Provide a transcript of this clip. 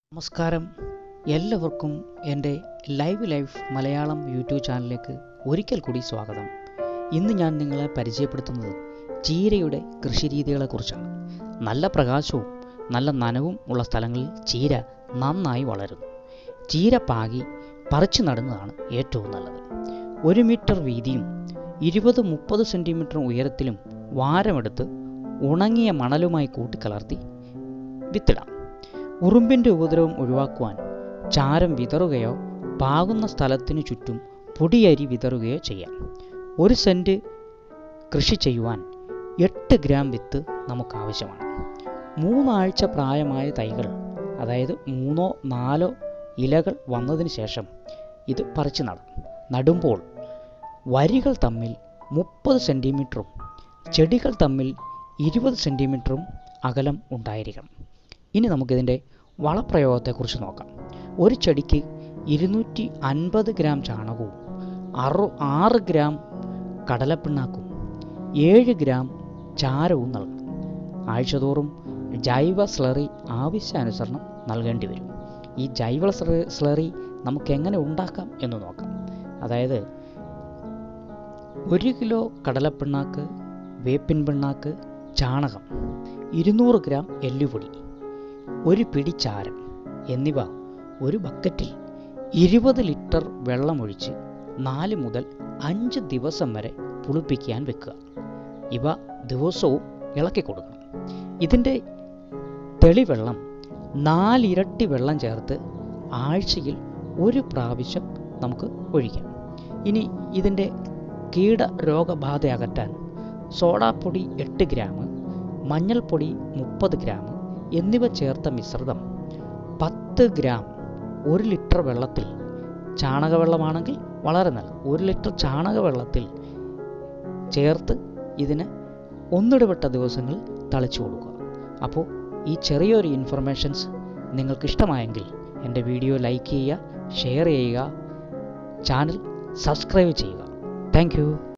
നമസ്കാരം എല്ലാവർക്കും എൻ്റെ ലൈവ് ലൈഫ് മലയാളം യൂട്യൂബ് ചാനലിലേക്ക് ഒരിക്കൽ കൂടി സ്വാഗതം ഇന്ന് ഞാൻ നിങ്ങളെ പരിചയപ്പെടുത്തുന്നത് ചീരയുടെ കൃഷിരീതികളെക്കുറിച്ചാണ് നല്ല പ്രകാശവും നല്ല നനവും ഉള്ള സ്ഥലങ്ങളിൽ ചീര നന്നായി വളരുന്നു ചീര പാകി പറിച്ചു നടുന്നതാണ് ഏറ്റവും നല്ലത് ഒരു മീറ്റർ വീതിയും ഇരുപത് മുപ്പത് സെൻറ്റിമീറ്റർ ഉയരത്തിലും വാരമെടുത്ത് ഉണങ്ങിയ മണലുമായി കൂട്ടിക്കലർത്തി വിത്തിടാം ഉറുമ്പിൻ്റെ ഉപദ്രവം ഒഴിവാക്കുവാൻ ചാരം വിതറുകയോ പാകുന്ന സ്ഥലത്തിനു ചുറ്റും പൊടിയരി വിതറുകയോ ചെയ്യാം ഒരു സെൻറ്റ് കൃഷി ചെയ്യുവാൻ എട്ട് ഗ്രാം വിത്ത് നമുക്ക് ആവശ്യമാണ് മൂന്നാഴ്ച പ്രായമായ തൈകൾ അതായത് മൂന്നോ നാലോ ഇലകൾ വന്നതിന് ശേഷം ഇത് പറിച്ചു നടാം നടുമ്പോൾ വരികൾ തമ്മിൽ മുപ്പത് സെൻറ്റിമീറ്ററും ചെടികൾ തമ്മിൽ ഇരുപത് സെൻറ്റിമീറ്ററും അകലം ഉണ്ടായിരിക്കണം ഇനി നമുക്കിതിൻ്റെ വളപ്രയോഗത്തെക്കുറിച്ച് നോക്കാം ഒരു ചെടിക്ക് ഇരുന്നൂറ്റി അൻപത് ഗ്രാം ചാണകവും അറു ആറ് ഗ്രാം കടലപ്പിണ്ണാക്കും ഏഴ് ഗ്രാം ചാരവും നൽകണം ആഴ്ചതോറും ജൈവ സ്ലറി ആവശ്യാനുസരണം നൽകേണ്ടി വരും ഈ ജൈവ സ്ലറി സ്ലറി നമുക്ക് എങ്ങനെ ഉണ്ടാക്കാം എന്ന് നോക്കാം അതായത് ഒരു കിലോ കടലപ്പിണ്ണാക്ക് വേപ്പിൻ പിണ്ണാക്ക് ചാണകം ഇരുന്നൂറ് ഗ്രാം എല്ലുപൊടി ഒരു പിടി ചാരം എന്നിവ ഒരു ബക്കറ്റിൽ ഇരുപത് ലിറ്റർ വെള്ളമൊഴിച്ച് നാല് മുതൽ അഞ്ച് ദിവസം വരെ പുളിപ്പിക്കാൻ വെക്കുക ഇവ ദിവസവും ഇളക്കി കൊടുക്കണം ഇതിൻ്റെ തെളിവെള്ളം നാലിരട്ടി വെള്ളം ചേർത്ത് ആഴ്ചയിൽ ഒരു പ്രാവശ്യം നമുക്ക് ഒഴിക്കാം ഇനി ഇതിൻ്റെ കീട രോഗബാധ അകറ്റാൻ സോഡാപ്പൊടി എട്ട് ഗ്രാം മഞ്ഞൾപ്പൊടി മുപ്പത് ഗ്രാം എന്നിവ ചേർത്ത മിശ്രിതം പത്ത് ഗ്രാം ഒരു ലിറ്റർ വെള്ളത്തിൽ ചാണകവെള്ളമാണെങ്കിൽ വളരെ നല്ല ഒരു ലിറ്റർ ചാണകവെള്ളത്തിൽ ചേർത്ത് ഇതിന് ഒന്നിടവിട്ട ദിവസങ്ങളിൽ തളിച്ചു കൊടുക്കുക അപ്പോൾ ഈ ചെറിയൊരു ഇൻഫർമേഷൻസ് നിങ്ങൾക്ക് ഇഷ്ടമായെങ്കിൽ എൻ്റെ വീഡിയോ ലൈക്ക് ചെയ്യുക ഷെയർ ചെയ്യുക ചാനൽ സബ്സ്ക്രൈബ് ചെയ്യുക താങ്ക്